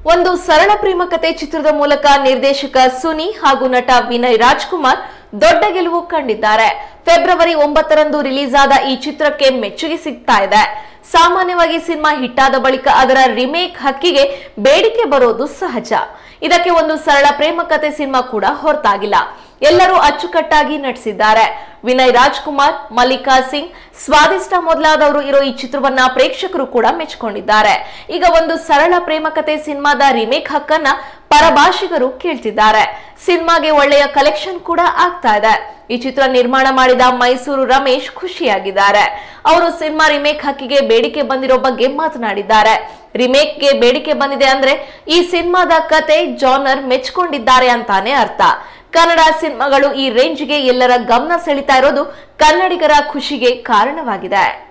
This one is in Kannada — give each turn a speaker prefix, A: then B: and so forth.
A: ಒಂದು ಸರಳ ಪ್ರೇಮ ಕತೆ ಚಿತ್ರದ ಮೂಲಕ ನಿರ್ದೇಶಕ ಸುನಿ ಹಾಗೂ ನಟ ವಿನಯ್ ರಾಜ್ಕುಮಾರ್ ದೊಡ್ಡ ಗೆಲುವು ಕಂಡಿದ್ದಾರೆ ಫೆಬ್ರವರಿ ಒಂಬತ್ತರಂದು ರಿಲೀಸ್ ಆದ ಈ ಚಿತ್ರಕ್ಕೆ ಮೆಚ್ಚುಗೆ ಸಿಗ್ತಾ ಇದೆ ಸಾಮಾನ್ಯವಾಗಿ ಸಿನಿಮಾ ಹಿಟ್ಟಾದ ಬಳಿಕ ಅದರ ರಿಮೇಕ್ ಹಕ್ಕಿಗೆ ಬೇಡಿಕೆ ಬರೋದು ಸಹಜ ಇದಕ್ಕೆ ಒಂದು ಸರಳ ಪ್ರೇಮ ಕತೆ ಸಿನಿಮಾ ಕೂಡ ಹೊರತಾಗಿಲ್ಲ ಎಲ್ಲರೂ ಅಚ್ಚುಕಟ್ಟಾಗಿ ನಟಿಸಿದ್ದಾರೆ ವಿನಯ್ ರಾಜ್ಕುಮಾರ್ ಮಲ್ಲಿಕಾ ಸಿಂಗ್ ಸ್ವಾದಿಷ್ಟ ಮೊದಲಾದವರು ಇರೋ ಈ ಚಿತ್ರವನ್ನ ಪ್ರೇಕ್ಷಕರು ಕೂಡ ಮೆಚ್ಚಿಕೊಂಡಿದ್ದಾರೆ ಈಗ ಒಂದು ಸರಳ ಪ್ರೇಮ ಕತೆ ಸಿನಿಮಾದ ರಿಮೇಕ್ ಹಕ್ಕನ್ನ ಪರಭಾಷಿಗರು ಕೇಳ್ತಿದ್ದಾರೆ ಸಿನಿಮಾಗೆ ಒಳ್ಳೆಯ ಕಲೆಕ್ಷನ್ ಕೂಡ ಆಗ್ತಾ ಇದೆ ಈ ಚಿತ್ರ ನಿರ್ಮಾಣ ಮಾಡಿದ ಮೈಸೂರು ರಮೇಶ್ ಖುಷಿಯಾಗಿದ್ದಾರೆ ಅವರು ಸಿನಿಮಾ ರಿಮೇಕ್ ಹಕ್ಕಿಗೆ ಬೇಡಿಕೆ ಬಂದಿರೋ ಬಗ್ಗೆ ಮಾತನಾಡಿದ್ದಾರೆ ರಿಮೇಕ್ಗೆ ಬೇಡಿಕೆ ಬಂದಿದೆ ಅಂದ್ರೆ ಈ ಸಿನಿಮಾದ ಕತೆ ಜಾನರ್ ಮೆಚ್ಕೊಂಡಿದ್ದಾರೆ ಅಂತಾನೆ ಅರ್ಥ ಕನ್ನಡ ಸಿನಿಮಾಗಳು ಈ ರೇಂಜ್ಗೆ ಎಲ್ಲರ ಗಮನ ಸೆಳೀತಾ ಇರೋದು ಕನ್ನಡಿಗರ ಖುಷಿಗೆ ಕಾರಣವಾಗಿದೆ